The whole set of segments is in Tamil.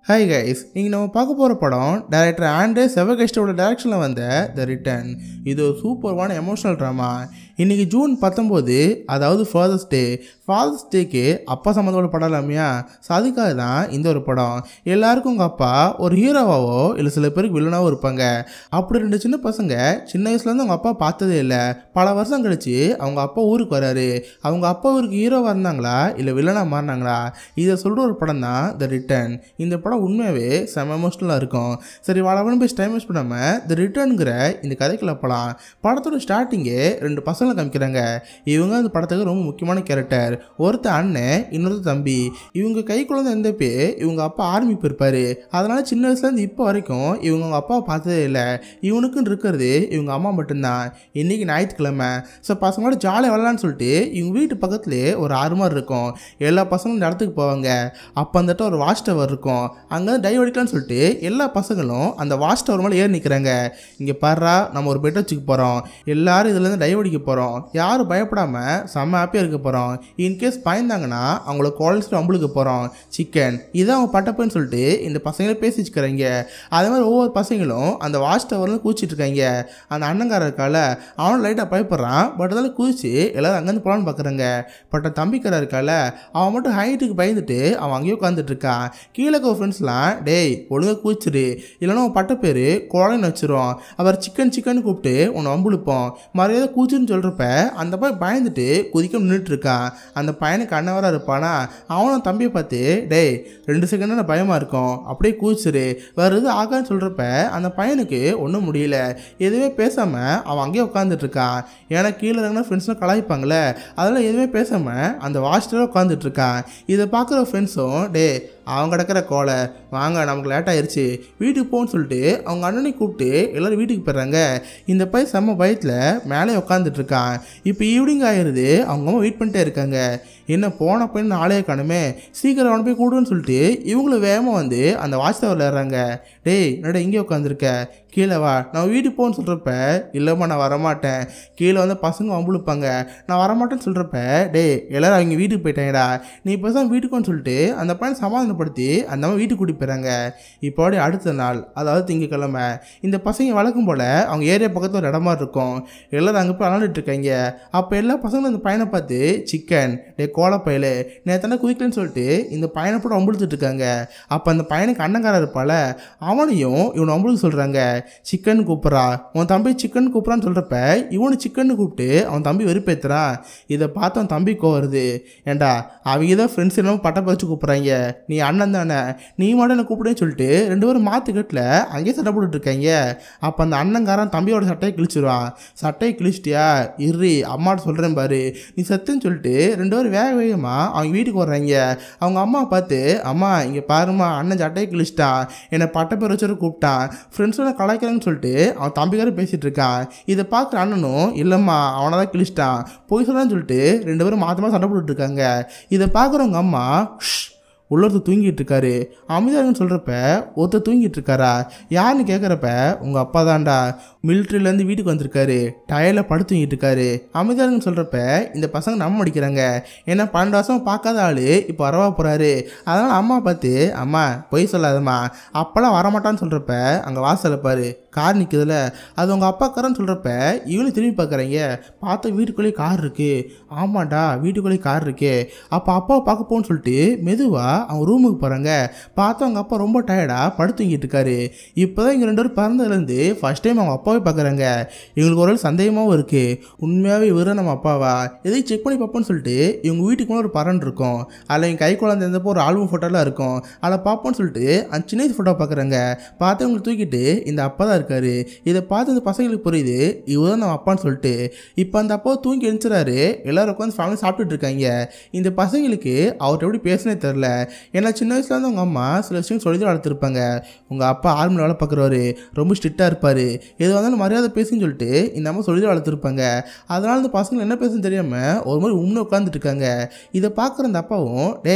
ஹாய் கைஸ் இங்கே நம்ம பார்க்க போகிற படம் டைரக்டர் ஆண்ட்ரே செவகஸ்டோட டைரக்ஷனில் வந்த த ரிட்டர்ன் இது ஒரு சூப்பர்வான எமோஷனல் ட்ராமா இன்றைக்கி ஜூன் பத்தொம்போது அதாவது ஃபாதர்ஸ் டே ஃபாதர்ஸ் டேக்கு அப்பா சம்மந்தோட படம் இல்லாமையா ஸோ அதுக்காக தான் இந்த ஒரு படம் எல்லாருக்கும் உங்கள் அப்பா ஒரு ஹீரோவாவோ இல்லை சில பேருக்கு வில்லனாவோ இருப்பாங்க அப்படி ரெண்டு சின்ன பசங்க சின்ன வயசுலேருந்து அவங்க அப்பா பார்த்ததே இல்லை பல வருஷம் கழிச்சு அவங்க அப்பா ஊருக்கு வராரு அவங்க அப்பா ஊருக்கு ஹீரோவாக இருந்தாங்களா இல்லை வில்லனாக மாறினாங்களா இதை சொல்கிற ஒரு படம் தான் த ரிட்டர்ன் இந்த படம் உண்மையாகவே செம எமோஷ்னலாக இருக்கும் சரி வளவன் போய் டைம் வேஸ்ட் பண்ணாமல் த ரிட்டர்னுங்கிற இந்த கதைக்குள்ள போகலாம் படத்தோட ஸ்டார்டிங்கே ரெண்டு பசங்களை காமிக்கிறாங்க இவங்க அந்த படத்துக்கு ரொம்ப முக்கியமான கேரக்டர் ஒருத்த அண்ணன் இன்னொருத்த தம்பி இவங்க கை குழந்தை இருந்தப்பே இவங்க அப்பா ஆர்மி போயிருப்பாரு அதனால சின்ன வயசுலேருந்து இப்போ வரைக்கும் இவங்க அவங்க அப்பாவை பார்த்ததே இல்லை இவனுக்குன்னு இருக்கிறது இவங்க அம்மா மட்டும்தான் இன்னைக்கு ஞாயிற்றுக்கிழமை ஸோ பசங்களோட ஜாலியாக விளாட்லான்னு சொல்லிட்டு இவங்க வீட்டு பக்கத்துலேயே ஒரு ஆறு மாதிரி இருக்கும் எல்லா பசங்களும் இந்த இடத்துக்கு போவாங்க அப்போ அந்த இடத்துல ஒரு வாஷ் டவர் இருக்கும் அங்கே டைவ் அடிக்கலாம்னு சொல்லிட்டு எல்லா பசங்களும் அந்த வாஷ் டவர் மேலே ஏறி நிற்கிறாங்க இங்கே பாருடா நம்ம ஒரு பெட் வச்சுக்க போகிறோம் எல்லாரும் இதுலேருந்து டைவ் அடிக்க போகிறோம் யாரும் பயப்படாமல் செம்ம ஹாப்பியாக இருக்க போகிறோம் இன்கேஸ் பயந்தாங்கன்னா அவங்கள குவாலிஸ்ட்டு அம்பளுக்கு போகிறோம் சிக்கன் இதான் அவங்க பட்டப்பன்னு சொல்லிட்டு இந்த பசங்களே பேசி வச்சுக்கிறாங்க அதே மாதிரி ஒவ்வொரு பசங்களும் அந்த வாஷ் டவர்ல குதிச்சிட்டு இருக்காங்க அந்த அண்ணங்காரர் இருக்கால அவனும் லைட்டாக பயப்படுறான் பட் அதெல்லாம் குதிச்சு எல்லாரும் அங்கேருந்து போகலான்னு பார்க்குறாங்க பட் தம்பிக்காரர் இருக்கால அவன் மட்டும் ஹைட்டுக்கு பயந்துட்டு அவன் அங்கேயே உட்காந்துட்டு இருக்கான் கீழே இருக்க ஃப்ரெண்ட்ஸ்லாம் டேய் ஒழுங்காக குதிச்சிரு இல்லைன்னா உன் பட்ட பேர் குழந்தைன்னு வச்சிரும் அவர் சிக்கன் சிக்கன் கூப்பிட்டு உன்னை வம்புழுப்போம் மரியாதை கூச்சுன்னு சொல்கிறப்ப அந்த பையன் பயந்துட்டு குதிக்க நின்றுட்டு இருக்கான் அந்த பையனுக்கு அண்ணவராக இருப்பானா அவனும் தம்பியை பார்த்து டேய் ரெண்டு செகண்ட் தான் பயமாக இருக்கும் அப்படியே கூச்சிரு வேறு எதுவும் ஆகான்னு சொல்கிறப்ப அந்த பையனுக்கு ஒன்றும் முடியல எதுவுமே பேசாமல் அவன் அங்கேயே உட்காந்துட்டு இருக்கான் ஏன்னா கீழே இறங்கினா ஃப்ரெண்ட்ஸ்லாம் கலாய்ப்பாங்களே அதெல்லாம் எதுவுமே பேசாமல் அந்த வாஷ்டரில் உட்காந்துட்டு இருக்கான் இதை பார்க்குற ஃப்ரெண்ட்ஸும் டே அவன் கிடக்கிற கோலை வாங்க நமக்கு லேட் ஆயிருச்சு வீட்டுக்கு போன்னு சொல்லிட்டு அவங்க அண்ணனை கூப்பிட்டு எல்லோரும் வீட்டுக்கு போயிடுறாங்க இந்த பையன் செம்ம பயத்தில் மேலே உட்காந்துட்டு இருக்கான் இப்போ ஈவினிங் ஆயிடுது அவங்க அம்மா வெயிட் பண்ணிட்டே இருக்காங்க என்ன போன பையன் நாளே காணுமே சீக்கிரம் அவனை போய் கூடுன்னு சொல்லிட்டு இவங்களும் வேகமாக வந்து அந்த வாட்ச் டவரில் ஏறாங்க டேய் என்னடா இங்கே உட்காந்துருக்க கீழே வா நான் வீட்டுக்கு போன்னு சொல்கிறப்ப இல்லைம்மா நான் வரமாட்டேன் கீழே வந்து பசங்க வம்புழுப்பாங்க நான் வரமாட்டேன்னு சொல்கிறப்ப டேய் எல்லாரும் அவங்க வீட்டுக்கு போயிட்டாங்கடா நீ இப்போ தான் வீட்டுக்குன்னு சொல்லிட்டு அந்த பையனை சமாதானப்படுத்தி அந்த அம்மா வீட்டுக்கு கூட்டி போயிறாங்க இப்போடைய அடுத்த நாள் அதாவது திங்கக்கிழமை இந்த பசங்க வழக்கம் போல் அவங்க ஏரியா பக்கத்தில் ஒரு இடமா இருக்கும் எல்லாரும் அங்கே போய் விளாண்டுட்டு இருக்காங்க அப்போ எல்லா பசங்களும் அந்த பையனை பார்த்து சிக்கன் டே கோலப்பயலு நேத்தான குதிக்கலன்னு சொல்லிட்டு இந்த பையனை போட்டு வம்புழுத்துட்டு இருக்காங்க அப்போ அந்த பையனுக்கு அண்ணங்காரர் இருப்பால அவனையும் இவனை வம்புழுக்க சொல்கிறாங்க சிக்கன் கூப்பிட்றா உன் தம்பி சிக்கன் கூப்பிட்றான்னு சொல்கிறப்ப இவனு சிக்கன் கூப்பிட்டு அவன் தம்பி வெறுப்பேத்துறான் இதை பார்த்து அவன் தம்பி கோவருது ஏண்டா அவங்க தான் ஃப்ரெண்ட்ஸ் என்னமோ பட்டை பறிச்சு கூப்பிட்றாங்க நீ அண்ணன் தானே நீ மட்டும் என்ன கூப்பிடுன்னு சொல்லிட்டு ரெண்டு பேரும் மாற்றுக்கட்டில் அங்கேயே சட்டை போட்டுட்டு இருக்காங்க அப்போ அந்த அண்ணங்காரன் தம்பியோட சட்டையை கிழிச்சிருவான் சட்டையை கிழிச்சிட்டியா இரு அம்மாட்ட சொல்கிறேன் பாரு நீ சத்துன்னு சொல்லிட்டு ரெண்டு பேரும் வேக வேகமாக அவங்க வீட்டுக்கு வர்றாங்க அவங்க அம்மா பார்த்து அம்மா இங்கே பாருமா அண்ணன் சட்டையை கிழிச்சிட்டான் என்னை பட்டை பேர் வச்சுட்டு கூப்பிட்டான் ஃப்ரெண்ட்ஸோட கலாய்க்கிறாங்கன்னு சொல்லிட்டு அவன் தம்பிக்காரர் பேசிகிட்டு இருக்கான் இதை பார்க்குற அண்ணனும் இல்லைம்மா அவனை தான் கிழிச்சிட்டான் போய் சொல்லான்னு சொல்லிட்டு ரெண்டு பேரும் மாற்றமாக சண்டை போட்டுட்டு இருக்காங்க இதை பார்க்குறவங்க அம்மா "ஷ், உள்ள ஒருத்தர் தூங்கிட்டு இருக்காரு அமிதாருன்னு சொல்கிறப்ப ஒருத்தர் தூங்கிட்டு இருக்காரா யாருன்னு கேட்குறப்ப உங்கள் அப்பா தான்டா மிலிட்ரிலேருந்து வீட்டுக்கு வந்திருக்காரு டயரில் படுத்து தூங்கிட்டு இருக்காரு அமிதாருன்னு சொல்கிறப்ப இந்த பசங்க நம்ம அடிக்கிறாங்க ஏன்னா பன்னெண்டு வருஷம் பார்க்காத ஆள் இப்போ வரவா போகிறாரு அதனால் அம்மா பார்த்து அம்மா பொய் சொல்லாதம்மா அப்போல்லாம் வரமாட்டான்னு சொல்கிறப்ப அங்கே வாசலை பாரு கார் நிற்குதுல அது உங்கள் அப்பா காரன்னு சொல்கிறப்ப இவனும் திரும்பி பார்க்குறீங்க பார்த்தா வீட்டுக்குள்ளேயே கார் இருக்குது ஆமாண்டா வீட்டுக்குள்ளேயே கார் இருக்கே அப்போ அப்பாவை பார்க்க போன்னு சொல்லிட்டு மெதுவாக அவங்க ரூமுக்கு போகிறாங்க பார்த்தா அவங்க அப்பா ரொம்ப டயர்டாக படுத்துங்கிட்டு இருக்காரு இப்போ தான் இங்கே ரெண்டு பேரும் பிறந்ததுலேருந்து ஃபஸ்ட் டைம் அவங்க அப்பாவே பார்க்குறாங்க இவங்களுக்கு ஒரு சந்தேகமாகவும் இருக்குது உண்மையாகவே இவர நம்ம அப்பாவா எதையும் செக் பண்ணி பார்ப்போம்னு சொல்லிட்டு இவங்க வீட்டுக்கு மேலே ஒரு பரன் இருக்கும் அதில் என் கை குழந்தை இருந்தப்போ ஒரு ஆல்பம் ஃபோட்டோலாம் இருக்கும் அதில் பார்ப்போம்னு சொல்லிட்டு அந்த சின்ன வயசு ஃபோட்டோ பார்க்குறாங்க பார்த்து இவங்களை தூக்கிட்டு இந்த அப்பா தான் இருக்காரு இதை பார்த்து இந்த பசங்களுக்கு புரியுது இவர் தான் நம்ம அப்பான்னு சொல்லிட்டு இப்போ அந்த அப்பா தூங்கி எழுந்துறாரு எல்லாரும் உட்காந்து ஃபேமிலி சாப்பிட்டுட்டு இருக்காங்க இந்த பசங்களுக்கு அவர்கிட்ட எப்படி பேசுனே தெரில ஏன்னா சின்ன வயசுல இருந்து உங்கள் அம்மா சில விஷயம் சொல்லி தான் வளர்த்துருப்பாங்க உங்கள் அப்பா ஆர்மியில் வேலை பார்க்குறவாரு ரொம்ப ஸ்ட்ரிக்டாக இருப்பார் எது வந்தாலும் மரியாதை பேசுன்னு சொல்லிட்டு இந்த அம்மா சொல்லி தான் வளர்த்துருப்பாங்க அதனால இந்த பசங்க என்ன பேசுன்னு தெரியாமல் ஒரு மாதிரி உண்மை உட்காந்துட்டு இருக்காங்க இதை பார்க்குற அந்த அப்பாவும் டேய்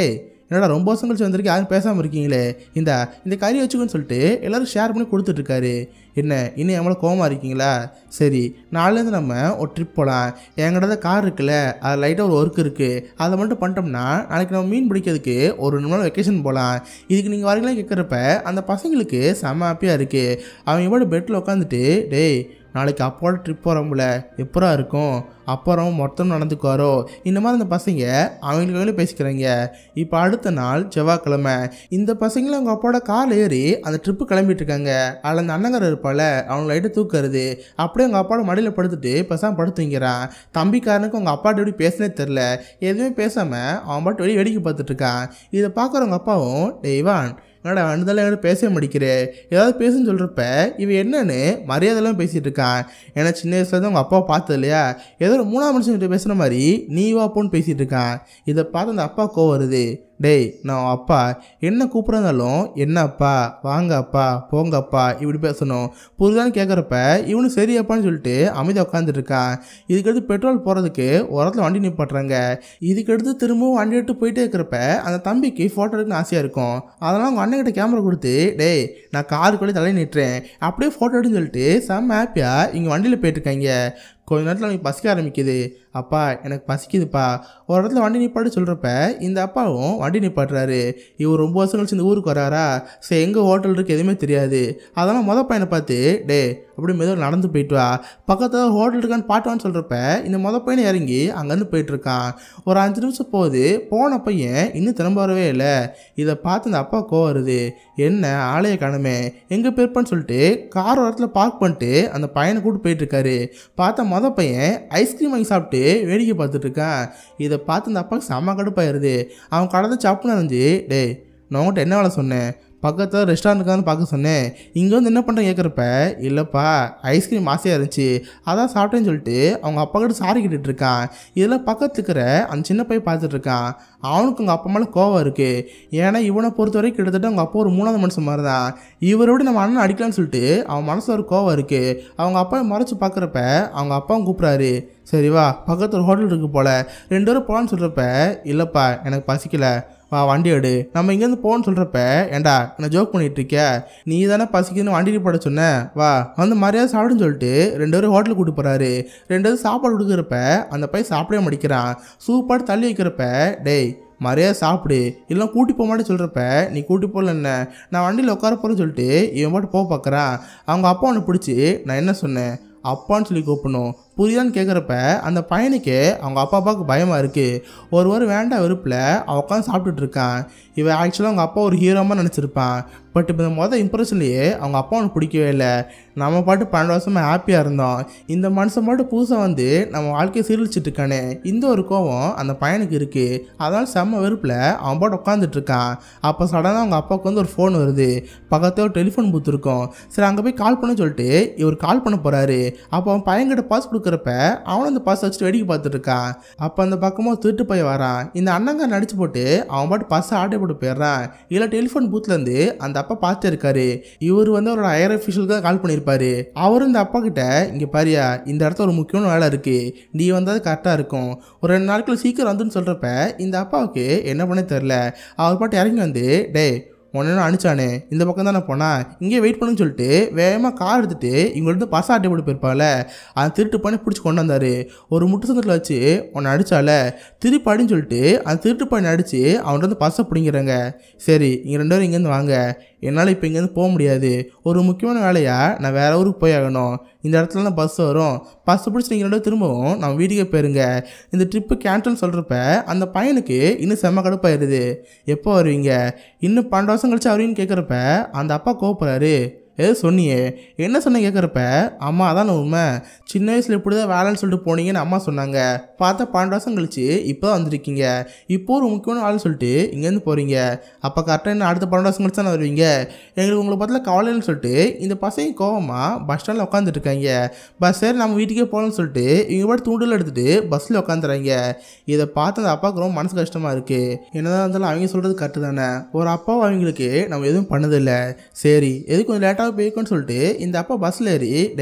என்னடா ரொம்ப வருஷம் கழிச்சு வந்திருக்கு யாரும் பேசாமல் இருக்கீங்களே இந்த இந்த கறி வச்சுக்கோன்னு சொல்லிட்டு எல்லாரும் ஷேர் பண்ணி கொடுத்துட்டு இருக்காரு என்ன இன்னும் எவ்வளோ கோவமா இருக்கீங்களா சரி நாளைலேருந்து நம்ம ஒரு ட்ரிப் போகலாம் என்கிட்ட தான் கார் இருக்குல்ல அது லைட்டாக ஒரு ஒர்க் இருக்குது அதை மட்டும் பண்ணிட்டோம்னா நாளைக்கு நம்ம மீன் பிடிக்கிறதுக்கு ஒரு ரெண்டு நாள் வெக்கேஷன் போகலாம் இதுக்கு நீங்கள் வரீங்களா கேட்குறப்ப அந்த பசங்களுக்கு செம்ம ஹாப்பியாக இருக்குது அவங்க கூட பெட்டில் உட்காந்துட்டு டேய் நாளைக்கு அப்போட ட்ரிப் போகிறோம்ல எப்பரா இருக்கும் அப்புறம் மொத்தம் நடந்துக்குவாரோ இந்த மாதிரி அந்த பசங்க அவங்களுக்கு அவங்களே பேசிக்கிறாங்க இப்போ அடுத்த நாள் செவ்வாய்க்கிழமை இந்த பசங்களும் அவங்க அப்பாவோட கார் ஏறி அந்த ட்ரிப்பு கிளம்பிட்டு இருக்காங்க அதில் அந்த அண்ணங்காரர் இருப்பால அவங்க லைட்டை தூக்குறது அப்படியே அவங்க அப்பாவோட மடியில் படுத்துட்டு பேசாம படுத்துங்கிறான் தம்பிக்காரனுக்கு அவங்க அப்பாட்ட எப்படி பேசுனே தெரில எதுவுமே பேசாமல் அவன் பாட்டு வெளியே வேடிக்கை பார்த்துட்டு இருக்கான் இதை பார்க்குறவங்க அப்பாவும் டெய்வான் என்னடா அனுதெல்லாம் யாரும் பேசவே மாட்டேங்கிறே ஏதாவது பேசுன்னு சொல்கிறப்ப இவன் என்னன்னு மரியாதைலாம் பேசிகிட்டு இருக்கான் ஏன்னா சின்ன வயசுல தான் உங்கள் அப்பாவை பார்த்தது இல்லையா ஏதோ ஒரு மூணாம் மனுஷன்கிட்ட பேசுகிற மாதிரி நீ வாப்போன்னு பேசிகிட்டு இருக்கான் இதை பார்த்து அந்த அப்பா கோவம் வருது டேய் நான் உன் அப்பா என்ன கூப்பிட்றதாலும் என்ன அப்பா வாங்க அப்பா போங்க அப்பா இப்படி பேசணும் புரிதான்னு கேட்குறப்ப இவனு சரி அப்பான்னு சொல்லிட்டு அமைதியாக உட்காந்துட்டு இருக்கான் இதுக்கடுத்து பெட்ரோல் போகிறதுக்கு ஒரு இடத்துல வண்டி நிப்பாட்டுறாங்க இதுக்கடுத்து திரும்பவும் வண்டி எடுத்து போயிட்டே இருக்கிறப்ப அந்த தம்பிக்கு ஃபோட்டோ எடுக்கணும்னு ஆசையாக இருக்கும் அதெல்லாம் அவங்க அண்ணன்கிட்ட கேமரா கொடுத்து டேய் நான் காருக்குள்ளே தலை நிட்டுறேன் அப்படியே ஃபோட்டோ எடுன்னு சொல்லிட்டு செம்ம ஹாப்பியாக இங்கே வண்டியில் போயிட்டுருக்காங்க கொஞ்ச நேரத்தில் எனக்கு பசிக்க ஆரம்பிக்குது அப்பா எனக்கு பசிக்குதுப்பா ஒரு இடத்துல வண்டி நிப்பாட்டு சொல்கிறப்ப இந்த அப்பாவும் வண்டி நிப்பாட்டுறாரு இவர் ரொம்ப வருஷம் கழிச்சு இந்த ஊருக்கு வராரா சரி எங்கே ஹோட்டல் இருக்குது எதுவுமே தெரியாது அதெல்லாம் மொதல் பையனை பார்த்து டே அப்படி மெதுவாக நடந்து போயிட்டு வா பக்கத்தில் ஹோட்டல் இருக்கான்னு பாட்டுவான்னு சொல்கிறப்ப இந்த மொதல் பையனை இறங்கி அங்கேருந்து போயிட்டுருக்கான் ஒரு அஞ்சு நிமிஷம் போகுது போன பையன் இன்னும் திரும்ப வரவே இல்லை இதை பார்த்து இந்த அப்பா கோவம் வருது என்ன ஆலய காணுமே எங்கே போயிருப்பான்னு சொல்லிட்டு கார் ஒரு இடத்துல பார்க் பண்ணிட்டு அந்த பையனை கூப்பிட்டு போயிட்டுருக்காரு பார்த்தா மொதல் பையன் ஐஸ்கிரீம் வாங்கி சாப்பிட்டு வேடிக்கை பார்த்துட்டு இருக்கான் இதை பார்த்து இந்த அப்பாவுக்கு செம்ம கடுப்பாயிருது அவன் கடத்தை சாப்பிட்டு இருந்துச்சு டேய் நான் உங்கள்கிட்ட என்ன வேலை சொன்னேன் பக்கத்தில் ரெஸ்டாரண்ட் இருக்கான்னு பார்க்க சொன்னேன் இங்கே வந்து என்ன பண்ணுறேன் கேட்குறப்ப இல்லைப்பா ஐஸ்கிரீம் ஆசையாக இருந்துச்சு அதான் சாப்பிட்டேன்னு சொல்லிட்டு அவங்க அப்பா கிட்ட சாரி கேட்டுட்டு இருக்கான் இதில் பக்கத்துல இருக்கிற அந்த சின்ன பையன் பார்த்துட்டு இருக்கான் அவனுக்கு அவங்க அப்பா மேலே கோவம் இருக்குது ஏன்னா இவனை பொறுத்த வரைக்கும் கிட்டத்தட்ட அவங்க அப்பா ஒரு மூணாவது மனுஷன் மாதிரி தான் இவரோட நம்ம அண்ணன் அடிக்கலாம்னு சொல்லிட்டு அவன் மனசில் ஒரு கோவம் இருக்குது அவங்க அப்பாவை மறைச்சு பார்க்குறப்ப அவங்க அப்பாவும் கூப்பிட்றாரு சரி வா பக்கத்தில் ஒரு ஹோட்டல் இருக்கு போல ரெண்டு பேரும் போகலான்னு சொல்கிறப்ப இல்லைப்பா எனக்கு பசிக்கல வா வண்டி எடு நம்ம இங்கேருந்து போகணும்னு சொல்கிறப்ப ஏண்டா என்ன ஜோக் பண்ணிட்டு இருக்கிய நீ தானே பசிக்குதுன்னு வண்டி போட சொன்ன வா வந்து மரியாதை சாப்பிடுன்னு சொல்லிட்டு ரெண்டு பேரும் ஹோட்டலுக்கு கூட்டு போகிறாரு ரெண்டு பேரும் சாப்பாடு கொடுக்குறப்ப அந்த பையன் சாப்பிடவே மடிக்கிறான் சூப்பாடு தள்ளி வைக்கிறப்ப டேய் மரியாதை சாப்பிடு இல்லை கூட்டி போக மாட்டேன்னு சொல்கிறப்ப நீ கூட்டி போகல என்ன நான் வண்டியில் உட்கார போகிறேன்னு சொல்லிட்டு இவன் பாட்டு போக பார்க்குறான் அவங்க அப்பா ஒன்று பிடிச்சி நான் என்ன சொன்னேன் அப்பான்னு சொல்லி கூப்பிடணும் புரியுதான்னு கேட்குறப்ப அந்த பையனுக்கு அவங்க அப்பா அப்பாவுக்கு பயமாக இருக்குது ஒரு வாரம் வேண்டாம் வெறுப்பில் அவன் உட்காந்து சாப்பிட்டுட்டு இருக்கான் இவன் ஆக்சுவலாக அவங்க அப்பா ஒரு ஹீரோமாக நினச்சிருப்பான் பட் இப்போ இந்த மொதல் இம்ப்ரெஷன்லேயே அவங்க அப்பா அவனுக்கு பிடிக்கவே இல்லை நம்ம பாட்டு பன்னெண்டு வருஷமாக ஹாப்பியாக இருந்தோம் இந்த மனுஷன் மட்டும் புதுசாக வந்து நம்ம வாழ்க்கையை சீரழிச்சிட்டு இருக்கானே இந்த ஒரு கோவம் அந்த பையனுக்கு இருக்குது அதனால் செம்ம வெறுப்பில் அவன் பாட்டு உட்காந்துட்டு இருக்கான் அப்போ சடனாக அவங்க அப்பாவுக்கு வந்து ஒரு ஃபோன் வருது பக்கத்தில் ஒரு டெலிஃபோன் பூத் இருக்கும் சரி அங்கே போய் கால் பண்ண சொல்லிட்டு இவர் கால் பண்ண போகிறாரு அப்போ அவன் பையன்கிட்ட பாஸ் கொடுக்குறப்ப அவனும் அந்த பாஸ் வச்சுட்டு வேடிக்கை பார்த்துட்டு இருக்கான் அப்போ அந்த பக்கமாக ஒரு திருட்டு பையன் வரான் இந்த அண்ணங்க நடிச்சு போட்டு அவன் பாட்டு பஸ்ஸை ஆட்டை போட்டு போயிடுறான் இல்லை டெலிஃபோன் பூத்லேருந்து அந்த அப்பா பார்த்துட்டு இருக்காரு இவர் வந்து அவரோட ஹையர் அஃபிஷியலுக்கு தான் கால் பண்ணியிருப்பாரு அவரும் இந்த அப்பா கிட்ட இங்கே பாரியா இந்த இடத்துல ஒரு முக்கியமான வேலை இருக்கு நீ வந்தால் கரெக்டாக இருக்கும் ஒரு ரெண்டு நாட்கள் சீக்கிரம் வந்துன்னு சொல்கிறப்ப இந்த அப்பாவுக்கு என்ன பண்ணே தெரில அவர் பாட்டு இறங்கி வந்து டேய் உடனே அனுப்பிச்சானே இந்த பக்கம் தானே போனா இங்கே வெயிட் பண்ணுன்னு சொல்லிட்டு வேகமாக கார் எடுத்துட்டு இவங்கள்ட்ட பசா அட்டை போட்டு போயிருப்பால அந்த திருட்டு பண்ணி பிடிச்சி கொண்டு வந்தார் ஒரு முட்டு சங்கத்தில் வச்சு உன்னை அடிச்சால திருப்பி அடின்னு சொல்லிட்டு அந்த திருட்டு பண்ணி அடித்து அவன்கிட்ட வந்து பசை பிடிங்கிறாங்க சரி இங்கே ரெண்டு பேரும் இங்கேருந்து வாங்க என்னால் இப்போ இங்கேருந்து போக முடியாது ஒரு முக்கியமான வேலையாக நான் வேற ஊருக்கு போய் ஆகணும் இந்த இடத்துல தான் பஸ் வரும் பஸ் பிடிச்சி நீங்கள் ரெண்டு பேரும் திரும்பவும் நம்ம வீட்டுக்கே போயிருங்க இந்த ட்ரிப்பு கேன்சல் சொல்கிறப்ப அந்த பையனுக்கு இன்னும் செம்ம கடுப்பாயிருது எப்போ வருவீங்க இன்னும் பன்னெண்டு வருஷம் கழிச்சு வருவீங்கன்னு கேட்குறப்ப அந்த அப்பா கோவப்படுறாரு ஏதோ சொன்னியே என்ன சொன்ன கேட்குறப்ப அம்மா அதான் உண்மை சின்ன வயசில் இப்படி தான் வேலைன்னு சொல்லிட்டு போனீங்கன்னு அம்மா சொன்னாங்க பார்த்தா பன்னெண்டு வருஷம் கழிச்சு இப்போ தான் வந்திருக்கீங்க இப்போ ஒரு முக்கியமான ஆள் சொல்லிட்டு இங்கேருந்து போகிறீங்க அப்போ கரெக்டாக என்ன அடுத்த பன்னெண்டு வருஷம் கழிச்சு தானே வருவீங்க எங்களுக்கு உங்களை பற்றில கவலைன்னு சொல்லிட்டு இந்த பசங்க கோவமாக பஸ் ஸ்டாண்டில் உட்காந்துட்டு இருக்காங்க பஸ் சரி நம்ம வீட்டுக்கே போகலாம்னு சொல்லிட்டு இவங்க பாட்டு தூண்டில் எடுத்துட்டு பஸ்ஸில் உட்காந்துறாங்க இதை பார்த்து அந்த அப்பாவுக்கு ரொம்ப மனசு கஷ்டமாக இருக்குது என்னதான் இருந்தாலும் அவங்க சொல்கிறது கரெக்டு தானே ஒரு அப்பாவும் அவங்களுக்கு நம்ம எதுவும் பண்ணதில்லை சரி எது கொஞ்சம் லேட்டாக போய்க்குன்னு சொல்லிட்டு இந்த அப்பா பஸ்ஸில் ஏறி டேய்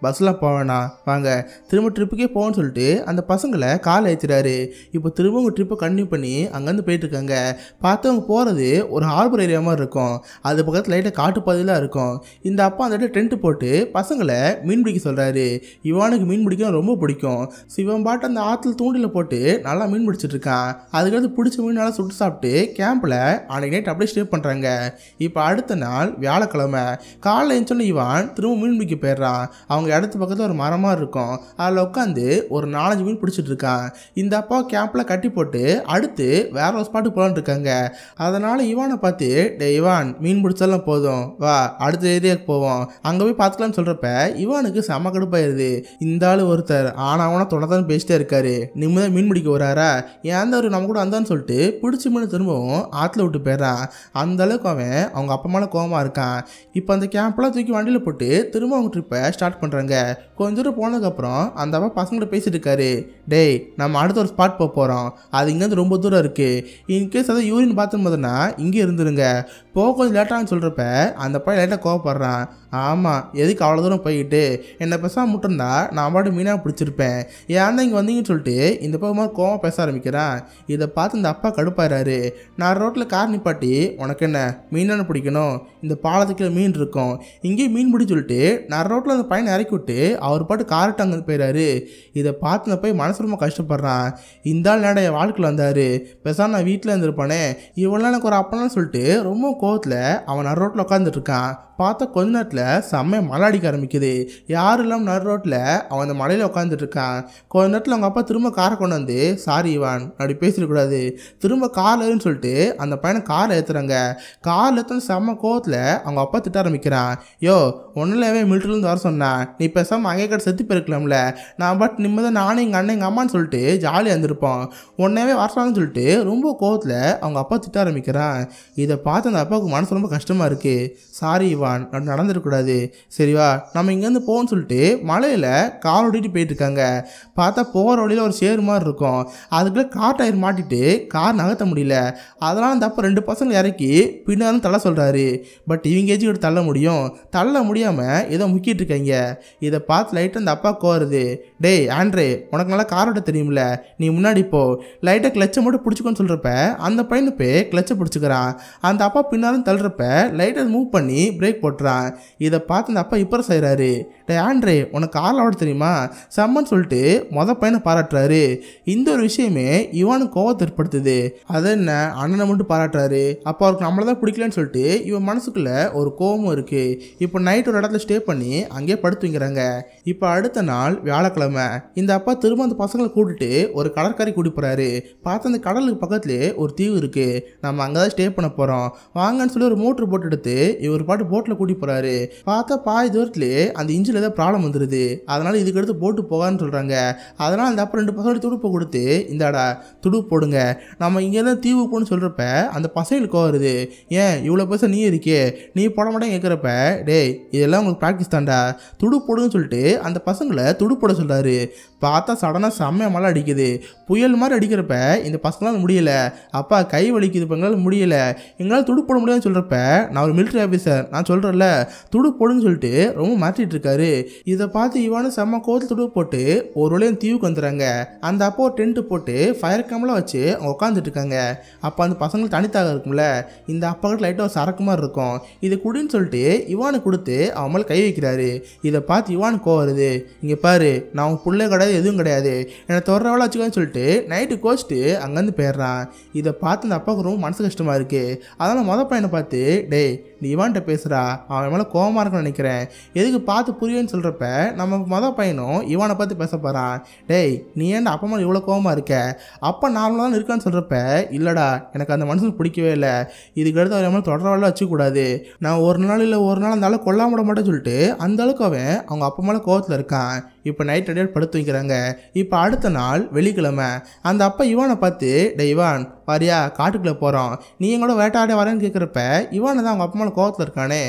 பஸ்ஸில் போவேணா வாங்க திரும்ப ட்ரிப்புக்கே போகணும்னு சொல்லிட்டு அந்த பசங்களை கால் ஏற்றுறாரு இப்போ திரும்ப உங்கள் ட்ரிப்பை கண்டினியூ பண்ணி அங்கேருந்து போயிட்டு இருக்காங்க பார்த்து அவங்க போகிறது ஒரு ஹார்பர் ஏரியா மாதிரி இருக்கும் அது பக்கத்தில் லைட்டாக காட்டுப்பாதையில் இருக்கும் இந்த அப்பா அந்த இடத்துல டென்ட் போட்டு பசங்களை மீன் பிடிக்க சொல்கிறாரு இவானுக்கு மீன் பிடிக்க ரொம்ப பிடிக்கும் சிவன் பாட்டு அந்த ஆற்றுல தூண்டில் போட்டு நல்லா மீன் பிடிச்சிட்டு இருக்கான் அதுக்கடுத்து பிடிச்ச மீன் நல்லா சுட்டு சாப்பிட்டு கேம்பில் அன்னைக்கு நைட் அப்படியே ஸ்டே பண்ணுறாங்க இப்போ அடுத்த நாள் வியாழக்கிழமை காலைல எழுந்தோன்னு இவான் திரும்ப மீன் பிடிக்க போயிடுறான் அவங்க இடத்து பக்கத்தில் ஒரு மரமாக இருக்கும் அதில் உட்காந்து ஒரு நாலஞ்சு மீன் பிடிச்சிட்டு இருக்கான் இந்த அப்பா கேம்பில் கட்டி போட்டு அடுத்து வேற ஒரு ஸ்பாட்டுக்கு போகலான்னு இருக்காங்க அதனால் இவானை பார்த்து டே இவான் மீன் பிடிச்சாலும் போதும் வா அடுத்த ஏரியாவுக்கு போவோம் அங்கே போய் பார்த்துக்கலாம்னு சொல்கிறப்ப இவானுக்கு செம கடுப்பாயிருது இந்த ஆள் ஒருத்தர் ஆனாவனா தொடர்ந்து பேசிட்டே இருக்காரு நிம்மதியாக மீன் பிடிக்க வராரா ஏன் அவர் நம்ம கூட வந்தான்னு சொல்லிட்டு பிடிச்ச மீன் திரும்பவும் ஆற்றுல விட்டு போயிடுறான் அந்த அளவுக்கு அவன் அவங்க அப்பா மேலே கோவமாக இருக்கான் இப்போ அந்த கேம்ப்லாம் தூக்கி வண்டியில் போட்டு திரும்ப அவங்க ட்ரிப்பை ஸ்டார்ட் பண்ணுறாங்க கொஞ்ச தூரம் போனதுக்கப்புறம் அந்த அப்பா பசங்கள்ட்ட பேசிட்டு இருக்காரு டேய் நம்ம அடுத்த ஒரு ஸ்பாட் போக போகிறோம் அது இங்கேருந்து ரொம்ப தூரம் இருக்குது இன்கேஸ் அதை யூரின் பாத்ரூம் போதுன்னா இங்கே இருந்துருங்க போக கொஞ்சம் லேட்டாகனு சொல்கிறப்ப அந்த பையன் லைட்டாக கோவப்படுறான் ஆமாம் எதுக்கு அவ்வளோ தூரம் போய்கிட்டு என்னை பேசாம முட்டிருந்தா நான் பாட்டு மீனாக பிடிச்சிருப்பேன் ஏன் தான் இங்கே வந்தீங்கன்னு சொல்லிட்டு இந்த பக்கமாக கோவம் பேச ஆரம்பிக்கிறான் இதை பார்த்து இந்த அப்பா கடுப்பாயிறாரு நான் ரோட்டில் கார் நிப்பாட்டி உனக்கு என்ன மீனான பிடிக்கணும் இந்த பாலத்துக்கு மீன் இருக்கும் இங்கேயும் மீன் பிடி சொல்லிட்டு நான் ரோட்டில் அந்த பையனை இறக்கி விட்டு அவர் பாட்டு கார்ட்டு அங்கே போயிடாரு இதை பார்த்து நான் போய் மனசு ரொம்ப கஷ்டப்படுறான் இந்த ஆள் நேட என் வாழ்க்கையில் வந்தார் பேசாம நான் வீட்டில் இருந்திருப்பானே இவ்வளோ எனக்கு ஒரு அப்பனான்னு சொல்லிட்டு ரொம்ப கோவத்தில் அவன் நடு ரோட்டில் உட்காந்துட்டு இருக்கான் பார்த்தா கொஞ்ச நேரத்தில் செம்மையாக மழை அடிக்க ஆரம்பிக்குது யாரும் இல்லாமல் நடு ரோட்டில் அவன் அந்த மலையில் உட்காந்துட்டு இருக்கான் கொஞ்ச நேரத்தில் அவங்க அப்பா திரும்ப காரை கொண்டு வந்து சாரி இவான் அப்படி பேசிடக்கூடாது திரும்ப கார் ஏறுன்னு சொல்லிட்டு அந்த பையனை காரை ஏற்றுறாங்க காரில் ஏற்றுன செம்ம கோவத்தில் அவங்க அப்பா திட்ட ஆரம்பிக்கிறான் யோ ஒன்றுலவே மிலிட்டரிலேருந்து வர சொன்னான் நீ பேசாமல் அங்கே கடை செத்து போயிருக்கலாம்ல நான் பட் நிம்மதியாக நானும் எங்கள் அண்ணன் எங்கள் அம்மான்னு சொல்லிட்டு ஜாலியாக இருந்திருப்போம் உடனேவே வரலாம்னு சொல்லிட்டு ரொம்ப கோவத்தில் அவங்க அப்பா திட்ட ஆரம்பிக்கிறான் இதை பார்த்து அந்த அப்பாவுக்கு மனசு ரொம்ப கஷ்டமாக இருக்குது சாரி இவான் அப்படி நடந்துடக்கூடாது சரிவா நம்ம இங்கேருந்து போகணும்னு சொல்லிட்டு மலையில் கால் ஓட்டிட்டு போயிட்டு இருக்காங்க பார்த்தா போகிற வழியில் ஒரு சேரு மாதிரி இருக்கும் அதுக்குள்ளே கார் டயர் மாட்டிட்டு கார் நகர்த்த முடியல அதனால் அந்த அப்பா ரெண்டு பசங்களை இறக்கி பின்னாலும் தள்ள சொல்கிறாரு பட் இவங்க ஏஜி தள்ள முடியும் தள்ள முடியாமல் ஏதோ முக்கிட்டு இருக்காங்க இதை பார்த்து லைட்டாக அந்த அப்பா கோருது டேய் ஆண்ட்ரே உனக்கு நல்லா கார் ஓட்ட தெரியும்ல நீ முன்னாடி போ லைட்டாக கிளச்சை மட்டும் பிடிச்சிக்கோன்னு சொல்கிறப்ப அந்த பையனு போய் கிளச்சை பிடிச்சிக்கிறான் அந்த அப்பா பின்னாலும் தள்ளுறப்ப லைட்டாக மூவ் பண்ணி பிரேக் போட்டுறான் இதை பார்த்து அந்த அப்பா இப்போ செய்கிறாரு டே ஆண்ட்ரே உனக்கு காரில் ஓட தெரியுமா செம்மன்னு சொல்லிட்டு மொத பையனை பாராட்டுறாரு இந்த ஒரு விஷயமே இவனுக்கு கோவத்தை ஏற்படுத்துது அது என்ன அண்ணனை மட்டும் பாராட்டுறாரு அப்போ அவருக்கு நம்மளை தான் பிடிக்கலன்னு சொல்லிட்டு இவன் மனசுக்குள்ள ஒரு கோவமும் இருக்கு இப்போ நைட் ஒரு இடத்துல ஸ்டே பண்ணி அங்கேயே படுத்து வைக்கிறாங்க இப்போ அடுத்த நாள் வியாழக்கிழமை இந்த அப்பா திரும்ப அந்த பசங்களை கூட்டிட்டு ஒரு கடற்கரை கூட்டி போறாரு பார்த்து அந்த கடலுக்கு பக்கத்துலேயே ஒரு தீவு இருக்கு நம்ம அங்கே தான் ஸ்டே பண்ண போகிறோம் வாங்கன்னு சொல்லி ஒரு மோட்ரு போட் எடுத்து இவர் பாட்டு போட்டில் கூட்டி போறாரு பார்த்தா பாதி தூரத்துலேயே அந்த இன்ஜில் ஏதோ ப்ராப்ளம் வந்துடுது அதனால இதுக்கு அடுத்து போட்டு போகான்னு சொல்கிறாங்க அதனால் அந்த அப்பா ரெண்டு பசங்க துடுப்பை கொடுத்து இந்தாடா துடுப்பு போடுங்க நம்ம இங்கேருந்து தீவு போகணும்னு சொல்கிறப்ப அந்த பசங்களுக்கு வருது ஏன் இவ்வளோ பைசா நீ இருக்கே நீ போட மாட்டேன் கேட்குறப்ப டேய் இதெல்லாம் உங்களுக்கு ப்ராக்டிஸ் தான்டா துடு போடுன்னு சொல்லிட்டு அந்த பசங்களை துடு போட சொல்கிறாரு பார்த்தா சடனாக செம்மையாக மழை அடிக்குது புயல் மாதிரி அடிக்கிறப்ப இந்த பசங்களால் முடியல அப்பா கை வலிக்குது இப்போ எங்களால் முடியல எங்களால் துடு போட முடியாதுன்னு சொல்கிறப்ப நான் ஒரு மிலிட்ரி ஆஃபீஸர் நான் சொல்கிறேன்ல துடு போடுன்னு சொல்லிட்டு ரொம்ப மாற்றிட்டு இருக்காரு இதை பார்த்து இவானு செம்ம கோத்தில் துடு போட்டு ஒரு வழியும் தீவுக்கு வந்துடுறாங்க அந்த அப்போ ஒரு டென்ட்டு போட்டு ஃபயர் கேம்லாம் வச்சு அவங்க உட்காந்துட்டு இருக்காங்க அப்போ அந்த பசங்களுக்கு தனித்தாக இருக்கும்ல இந்த அப்பா கிட்ட லைட்டாக ஒரு சரக்கு மாதிரி இருக்கும் இது குடின்னு சொல்லிட்டு இவானுக்கு கொடுத்து அவன் மேலே கை வைக்கிறாரு இதை பார்த்து இவானுக்கு கோவம் வருது இங்கே பாரு நான் உன் பிள்ளை கிடையாது எதுவும் கிடையாது என்னை தொடரவளை வச்சுக்கோன்னு சொல்லிட்டு நைட்டு கோச்சிட்டு அங்கேருந்து போயிடுறான் இதை பார்த்து அந்த அப்பாவுக்கு ரொம்ப மனசு கஷ்டமாக இருக்குது அதனால் மொதல் பையனை பார்த்து டேய் நீ இவான்கிட்ட பேசுகிறா அவன் மேலே கோவமாக இருக்குன்னு நினைக்கிறேன் எதுக்கு பார்த்து புரியுன்னு சொல்கிறப்ப நம்ம மொதல் பையனும் இவனை பார்த்து பேச போகிறான் டேய் நீ ஏன்டா அப்பா மேலே இவ்வளோ கோவமாக இருக்க அப்பா நார்மலாக தான் இருக்கான்னு சொல்கிறப்ப இல்லைடா எனக்கு அந்த மனுஷன் பிடிக்கவே இல்லை இதுக்கு அடுத்து அவன் மேலே தொடர வச்சுக்கூடாது நான் ஒரு நாள் இல்லை ஒரு நாள் அந்த ஆளை கொல்லாம விட மாட்டேன்னு சொல்லிட்டு அந்த அளவுக்கு அவன் அவங்க அப்பா மேலே கோவத்தில் இருக்கான் இப்போ நைட் அடியாக படுத்து வைக்கிறாங்க இப்போ அடுத்த நாள் வெள்ளிக்கிழமை அந்த அப்பா இவானை பார்த்து டே இவான் பாரியா காட்டுக்குள்ளே போகிறோம் நீ எங்களோட வேட்டாட வரேன்னு கேட்குறப்ப இவானை தான் அவங்க அப்பா மேலே கோவத்தில் இருக்கானே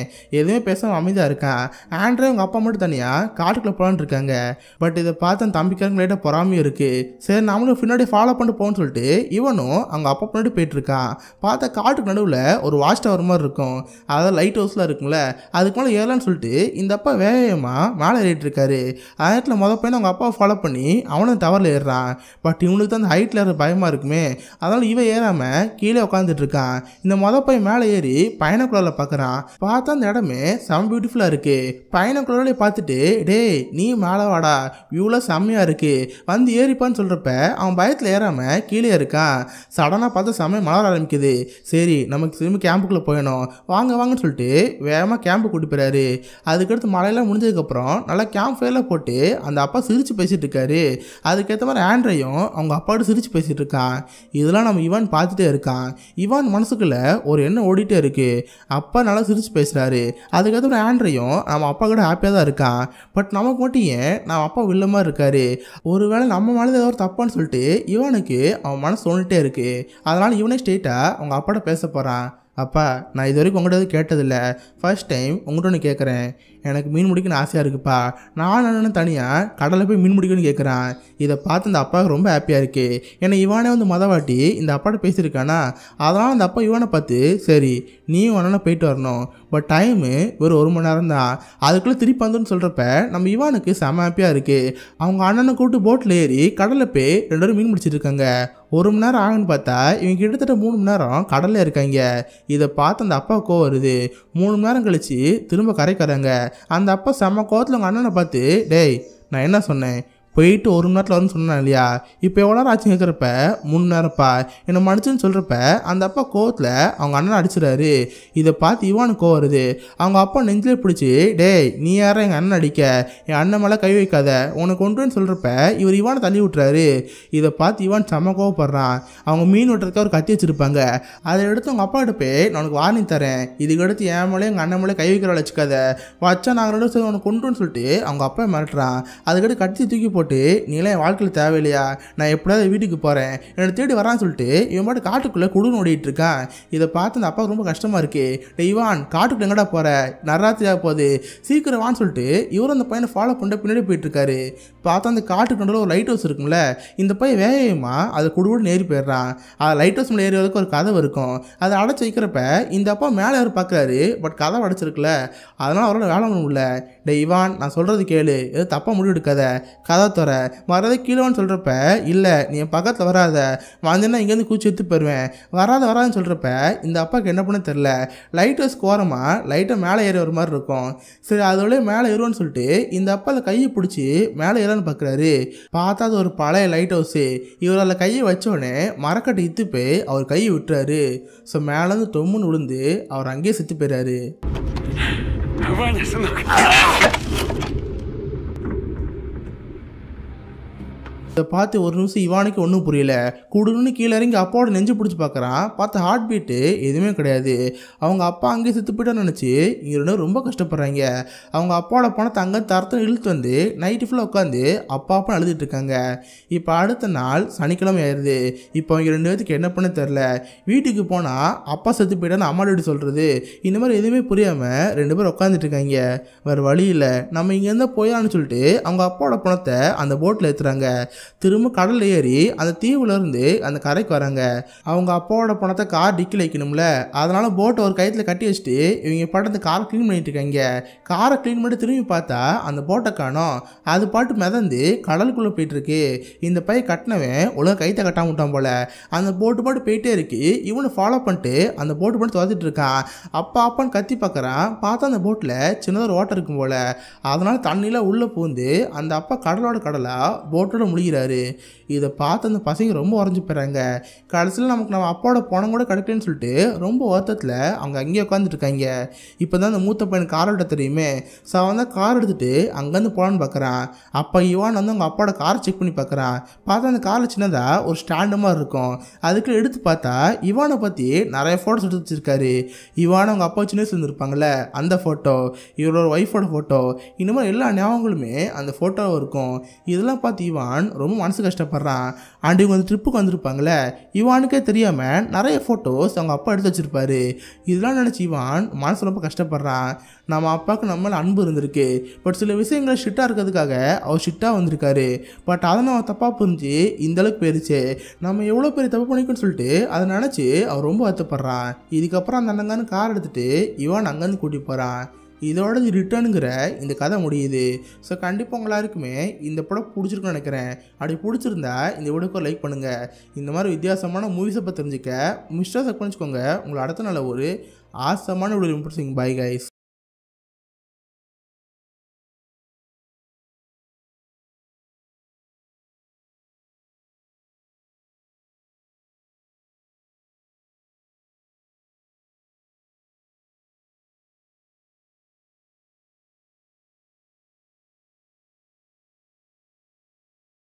எதுவுமே பேசாம அமைதியாக இருக்கான் ஆண்ட்ரே அவங்க அப்பா மட்டும் தனியாக காட்டுக்குள்ளே போகலான்னு இருக்காங்க பட் இதை பார்த்து அந்த தம்பிக்காரங்க லைட்டாக பொறாமையும் இருக்குது சரி நம்மளும் பின்னாடி ஃபாலோ பண்ணிட்டு போகணும்னு சொல்லிட்டு இவனும் அவங்க அப்பா பின்னாடி போயிட்டு இருக்கான் பார்த்தா காட்டுக்கு நடுவில் ஒரு வாட்ச் டவர் மாதிரி இருக்கும் அதாவது லைட் ஹவுஸ்லாம் இருக்கும்ல அதுக்கு மேலே ஏறலான்னு சொல்லிட்டு இந்த அப்பா வேகமாக மேலே ஏறிட்டு இருக்காரு நேரத்தில் மொதல் பையன் அவங்க அப்பாவை ஃபாலோ பண்ணி அவனும் டவரில் ஏறுறான் பட் இவனுக்கு தான் அந்த ஹைட்டில் ஏற பயமாக இருக்குமே அதனால் இவன் ஏறாமல் கீழே உட்காந்துட்டு இருக்கான் இந்த மொதல் பையன் மேலே ஏறி பயணக்குழலில் பார்க்குறான் பார்த்தா அந்த இடமே செம்ம பியூட்டிஃபுல்லாக இருக்குது பயணக்குழலே பார்த்துட்டு டேய் நீ மேலே வாடா வியூலாம் செம்மையாக இருக்குது வந்து ஏறிப்பான்னு சொல்கிறப்ப அவன் பயத்தில் ஏறாமல் கீழே இருக்கான் சடனாக பார்த்தா செம்மையாக மலர ஆரம்பிக்குது சரி நமக்கு திரும்பி கேம்புக்குள்ளே போயணும் வாங்க வாங்கன்னு சொல்லிட்டு வேகமாக கேம்பு கூட்டி போயிறாரு அதுக்கடுத்து மழையெல்லாம் முடிஞ்சதுக்கப்புறம் நல்லா கேம்ப் ஃபயரில் போட்டு அந்த அப்பா சிரித்து பேசிகிட்டு இருக்காரு அதுக்கேற்ற மாதிரி ஆண்ட்ரையும் அவங்க அப்பாவோட சிரித்து பேசிகிட்டு இருக்கான் இதெல்லாம் நம்ம இவான் பார்த்துட்டே இருக்கான் இவான் மனசுக்குள்ள ஒரு எண்ணம் ஓடிட்டே இருக்கு அப்பா நல்லா சிரித்து பேசுகிறாரு அதுக்கப்புறம் ஆண்ட்ரையும் நம்ம அப்பா கூட ஹாப்பியாக தான் இருக்கான் பட் நமக்கு மட்டும் ஏன் நம்ம அப்பா வில்லமாக இருக்காரு ஒருவேளை நம்ம மேலே ஏதோ ஒரு தப்பான்னு சொல்லிட்டு இவனுக்கு அவன் மனசு தோணிட்டே இருக்கு அதனால் இவனே ஸ்ட்ரெயிட்டாக அவங்க அப்பாட்ட பேச போகிறான் அப்பா நான் இது வரைக்கும் உங்கள்கிட்ட எதுவும் கேட்டதில்ல ஃபர்ஸ்ட் டைம் உங்கள்கிட்ட ஒன்று கேட்குறேன் எனக்கு மீன் முடிக்கணும்னு ஆசையாக இருக்குப்பா நான் அண்ணன் தனியாக கடலில் போய் மீன் முடிக்கணும்னு கேட்குறான் இதை பார்த்து இந்த அப்பாவுக்கு ரொம்ப ஹாப்பியாக இருக்குது ஏன்னா இவானே வந்து மொதவாட்டி இந்த அப்பாட்ட பேசியிருக்கானா அதனால் அந்த அப்பா இவனை பார்த்து சரி நீ அண்ணனை போயிட்டு வரணும் பட் டைமு ஒரு ஒரு மணி நேரம் தான் அதுக்குள்ளே திருப்பி வந்துன்னு சொல்கிறப்ப நம்ம இவானுக்கு செம ஹாப்பியாக இருக்குது அவங்க அண்ணனை கூப்பிட்டு போட்டில் ஏறி கடலில் போய் ரெண்டு பேரும் மீன் பிடிச்சிட்டு இருக்காங்க ஒரு மணி நேரம் ஆகுன்னு பார்த்தா இவங்க கிட்டத்தட்ட மூணு மணி நேரம் கடலில் இருக்காங்க இதை பார்த்து அந்த அப்பா கோவம் வருது மூணு மணி நேரம் கழிச்சு திரும்ப கரைக்கு வராங்க அந்த அப்பா செம்ம கோவத்தில் உங்கள் அண்ணனை பார்த்து டேய் நான் என்ன சொன்னேன் போயிட்டு ஒரு மணி நேரத்தில் வரும்னு சொன்னேன் இல்லையா இப்போ எவ்வளோ நேரம் ஆச்சு கேட்குறப்ப மூணு நேரம்ப்பா என்னை மன்னிச்சுன்னு சொல்கிறப்ப அந்த அப்பா கோவத்தில் அவங்க அண்ணனை அடிச்சிடாரு இதை பார்த்து இவானு கோவம் வருது அவங்க அப்பா நெஞ்சிலே பிடிச்சி டேய் நீ யாரும் எங்கள் அண்ணன் அடிக்க என் அண்ணன் மேலே கை வைக்காத உனக்கு கொண்டுன்னு சொல்கிறப்ப இவர் இவானை தள்ளி விட்டுறாரு இதை பார்த்து இவான் செம்ம கோவப்படுறான் அவங்க மீன் வெட்டுறதுக்கு ஒரு கத்தி வச்சுருப்பாங்க அதை எடுத்து அவங்க அப்பா கிட்ட போய் நான் உனக்கு வார்னிங் தரேன் இதுக்கு அடுத்து என் மேலே எங்கள் அண்ணன் மேலே கை வைக்கிற வச்சுக்காத வச்சா நாங்கள் ரெண்டு சேர்ந்து உனக்கு கொண்டுன்னு சொல்லிட்டு அவங்க அப்பா மிரட்டுறான் அதுக்கடுத்து கட்டி தூக்கி போட்டு நீலாம் என் வாழ்க்கையில் தேவையில்லையா நான் எப்படியாவது வீட்டுக்கு போகிறேன் என்னை தேடி வரான்னு சொல்லிட்டு இவன் பாட்டு காட்டுக்குள்ளே குடுன்னு ஓடிட்டு இருக்கான் இதை பார்த்து அந்த அப்பா ரொம்ப கஷ்டமாக இருக்கு டேய் இவான் காட்டுக்குள்ள எங்கடா போகிற நராத்திரியாக போகுது சீக்கிரம் வான்னு சொல்லிட்டு இவரும் அந்த பையனை ஃபாலோ பண்ணிட்டு பின்னாடி போயிட்டு இருக்காரு பார்த்தா அந்த காட்டுக்கு நடுவில் ஒரு லைட் ஹவுஸ் இருக்கும்ல இந்த பையன் வேகமாக அதை குடுகுடு ஏறி போயிடுறான் அது லைட் ஹவுஸ் மேலே ஏறியதுக்கு ஒரு கதவு இருக்கும் அதை அடைச்சி வைக்கிறப்ப இந்த அப்பா மேலே அவர் பார்க்குறாரு பட் கதவை அடைச்சிருக்குல்ல அதனால் அவரால் வேலை பண்ண முடியல டே இவான் நான் சொல்கிறது கேளு எது தப்பாக முடிவு எடுக்காத கதை துற வரதே கீழேன்னு சொல்கிறப்ப இல்லை நீ என் பக்கத்தில் வராத வந்தேன்னா இங்கேருந்து கூச்சி எடுத்து போயிடுவேன் வராத வராதுன்னு சொல்கிறப்ப இந்த அப்பாவுக்கு என்ன பண்ண தெரில லைட் ஹவுஸ் கோரமாக லைட்டை மேலே ஏறி ஒரு மாதிரி இருக்கும் சரி அதோட மேலே ஏறுவோன்னு சொல்லிட்டு இந்த அப்பா அதை கையை பிடிச்சி மேலே ஏறன்னு பார்க்குறாரு பார்த்தா அது ஒரு பழைய லைட் ஹவுஸு இவர் அதில் கையை வச்சோடனே மரக்கட்டை இத்து போய் அவர் கையை விட்டுறாரு ஸோ மேலேருந்து தொம்முன்னு விழுந்து அவர் அங்கேயே செத்து போயிறாரு Ваня, сынок. இதை பார்த்து ஒரு நிமிஷம் இவானுக்கு ஒன்றும் புரியல குடுன்னு கீழே இறங்கி அப்பாவோட நெஞ்சு பிடிச்சி பார்க்குறான் பார்த்து ஹார்ட் பீட்டு எதுவுமே கிடையாது அவங்க அப்பா அங்கேயே செத்து போயிட்டான்னு நினச்சி இங்கே ரெண்டு பேரும் ரொம்ப கஷ்டப்படுறாங்க அவங்க அப்பாவோட பணத்தை அங்கே தரத்தில் இழுத்து வந்து நைட்டு ஃபுல்லாக உட்காந்து அப்பா அப்பா அழுதுட்டு இருக்காங்க இப்போ அடுத்த நாள் சனிக்கிழமை ஆயிடுது இப்போ அவங்க ரெண்டு பேத்துக்கு என்ன பண்ண தெரில வீட்டுக்கு போனால் அப்பா செத்து போயிட்டான்னு அம்மா எப்படி சொல்கிறது இந்த மாதிரி எதுவுமே புரியாமல் ரெண்டு பேரும் உட்காந்துட்டு இருக்காங்க வேறு வழி இல்லை நம்ம இங்கேருந்து போயான்னு சொல்லிட்டு அவங்க அப்பாவோட பணத்தை அந்த போட்டில் ஏற்றுறாங்க திரும்ப கடல்ல ஏறி அந்த தீவுல இருந்து அந்த கரைக்கு வராங்க அவங்க அப்பாவோட பணத்தை கார் டிக்கில் வைக்கணும்ல அதனால போட்டை ஒரு கயித்துல கட்டி வச்சுட்டு இவங்க பாட்டு அந்த காரை க்ளீன் பண்ணிட்டு இருக்காங்க காரை க்ளீன் பண்ணி திரும்பி பார்த்தா அந்த போட்டை காணோம் அது பாட்டு மிதந்து கடலுக்குள்ளே போயிட்டு இருக்கு இந்த பையன் கட்டினவன் ஒழுங்கா கைத்தை கட்டாம விட்டான் போல அந்த போட்டு பாட்டு போயிட்டே இருக்கு இவனை ஃபாலோ பண்ணிட்டு அந்த போட்டு பாட்டு துரத்திட்டு இருக்கான் அப்பா அப்பான்னு கத்தி பார்க்குறான் பார்த்தா அந்த போட்டில் சின்னதாக ஒரு ஓட்டம் இருக்கும் போல அதனால தண்ணியில் உள்ளே பூந்து அந்த அப்பா கடலோட கடலாக போட்டோட முழுகிறாரு இதை பார்த்து அந்த பசங்க ரொம்ப உறைஞ்சு போயிறாங்க கடைசியில் நமக்கு நம்ம அப்பாவோட பணம் கூட கிடைக்கலன்னு சொல்லிட்டு ரொம்ப வருத்தத்தில் அவங்க அங்கேயே உட்காந்துட்டு இருக்காங்க இப்போ தான் அந்த மூத்த பையன் கார் எடுத்த தெரியுமே ஸோ அவன் தான் கார் எடுத்துட்டு அங்கேருந்து போகலான்னு பார்க்குறான் அப்போ இவான் வந்து அவங்க அப்பாவோட காரை செக் பண்ணி பார்க்குறான் பார்த்தா அந்த காரில் சின்னதாக ஒரு ஸ்டாண்டு மாதிரி இருக்கும் அதுக்குள்ள எடுத்து பார்த்தா இவானை பற்றி நிறைய ஃபோட்டோஸ் எடுத்து வச்சிருக்காரு இவான் அவங்க அப்பா சின்ன வயசுல இருந்திருப்பாங்கல்ல அந்த ஃபோட்டோ இவரோட ஒய்ஃபோட ஃபோட்டோ இந்த மாதிரி எல்லா ஞாபகங்களுமே அந்த ஃபோட்டோவில் இருக்கும் இதெல்லாம் பார்த்து இவான் ரொம்ப மனசு கஷ்டப்படுறான் அண்ட் இவங்க அந்த ட்ரிப்புக்கு வந்திருப்பாங்களே இவானுக்கே தெரியாமல் நிறைய ஃபோட்டோஸ் அவங்க அப்பா எடுத்து வச்சிருப்பாரு இதெல்லாம் நினச்சி இவான் மனசு ரொம்ப கஷ்டப்படுறான் நம்ம அப்பாவுக்கு நம்ம மேல அன்பு இருந்திருக்கு பட் சில விஷயங்கள் ஷிட்டாக இருக்கிறதுக்காக அவர் ஷிட்டாக வந்திருக்காரு பட் அதை நம்ம தப்பாக புரிஞ்சு இந்த அளவுக்கு போயிருச்சு நம்ம எவ்வளோ பெரிய தப்பு பண்ணிக்கோன்னு சொல்லிட்டு அதை நினச்சி அவர் ரொம்ப வருத்தப்படுறான் இதுக்கப்புறம் அந்த அண்ணங்கான்னு கார் எடுத்துட்டு இவன் அங்கேருந்து கூட்டிட்டு போகிறான் இதோட ரிட்டர்னுங்கிற இந்த கதை முடியுது ஸோ கண்டிப்பாக உங்க எல்லாருக்குமே இந்த படம் பிடிச்சிருக்குன்னு நினைக்கிறேன் அப்படி பிடிச்சிருந்தா இந்த வீடியோக்கு லைக் பண்ணுங்கள் இந்த மாதிரி வித்தியாசமான மூவிஸை பற்றி தெரிஞ்சுக்க மிஸ்டர் செக் பண்ணிச்சுக்கோங்க உங்களை அடுத்த நாள் ஒரு ஆசமான ஒரு இம்ப்ரெஸிங் பை கைஸ்